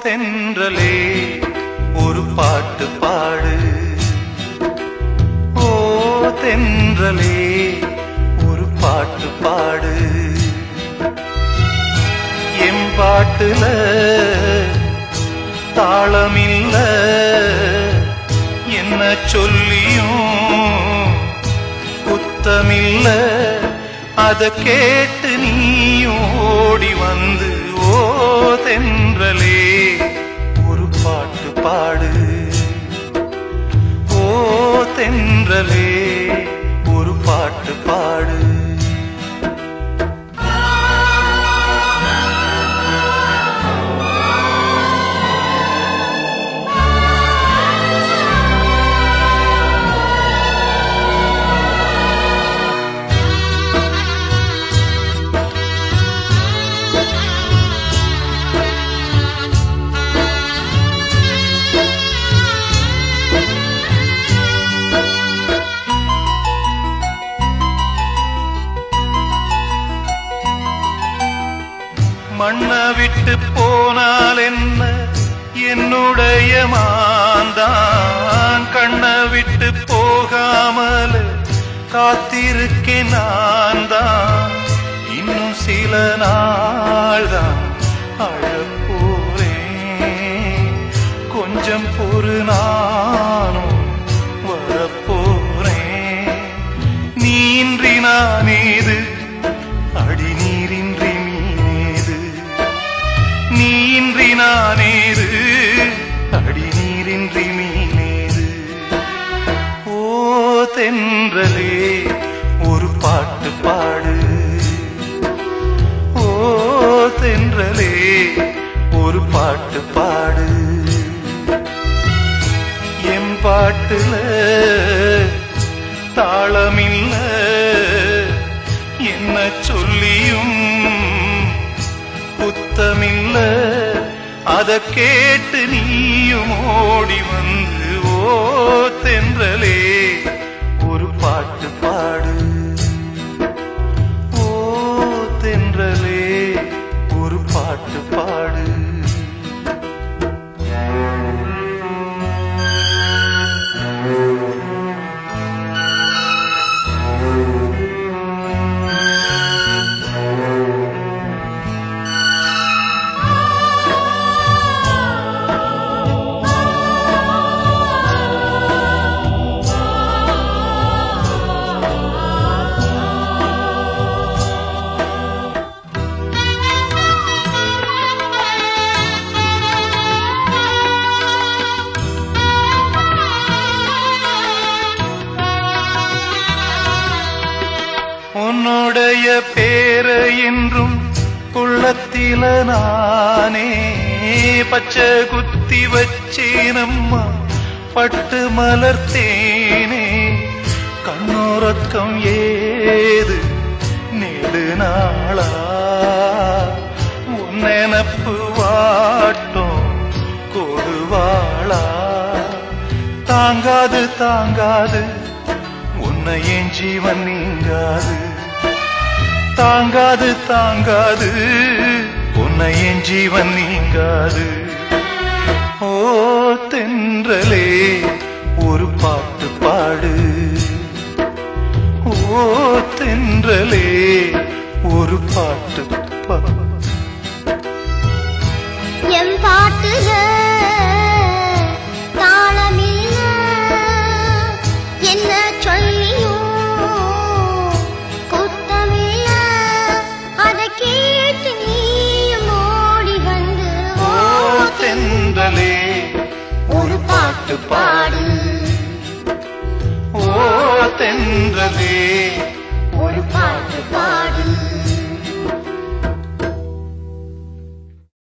தென்றலே ஒரு பாட்டு பாடு ஓ தென்றலே ஒரு பாட்டு பாடு எம் பாட்டுல தாளமில்ல என்ன சொல்லியும் குத்தமில்ல அத கேட்டு நீயும் ஓடி வந்து ஓ தென்றலே ஒரு பாட்டு பாடு ஓ தென்றலே ஒரு பாட்டு பாடு மண்ண விட்டு போனால் என்ன என்னுடைய மாந்தான் கண்ண விட்டு போகாமல் காத்திருக்கேன் நான் தான் இன்னும் சில நாள் தான் அழப்போறேன் கொஞ்சம் பொறு நானும் வரப்போறேன் நீன்றி நான் ஏது அடி நீரின்றி மீனேது நீன்றி நானேது அடி நீரின்றி மீனேது ஓ தென்றலே ஒரு பாட்டு பாடு ஓ தென்றலே ஒரு பாட்டு பாடு எம் பாட்டுல தாளமில்ல என்ன சொல்லியும் குத்தமில்ல அத கேட்டு நீயும் ஓடி வந்து ஓ தென்றலே ஒரு பாட்டு பாடு ஓ தென்றலே ஒரு பாட்டு பாடு உன்னுடைய பேர என்றும் உள்ளத்தில நானே பச்சை குத்தி வச்சேனம்மா பட்டு மலர்த்தேனே கண்ணோரக்கம் ஏது நெடு நாளா உன் நினப்பு வாட்டும் கொடுவாளா தாங்காது தாங்காது உன்னை என் ஜீவன் நீங்காது தாங்காது தாங்காது உன்னை என் ஜீவன் நீங்காது ஓ தென்றலே ஒரு பாட்டு பாடு ஓ தென்றலே ஒரு பாட்டு பாடு என் பாட்டுல தாளமில்ல என்ன சொல்லியும் குத்தமில்ல அதை கேட்டு நீயும் ஓடி வந்து ஓ தென்றலே ஒரு பாட்டு பாடு ஓ தென்றலே ஒரு பாட்டு பாடு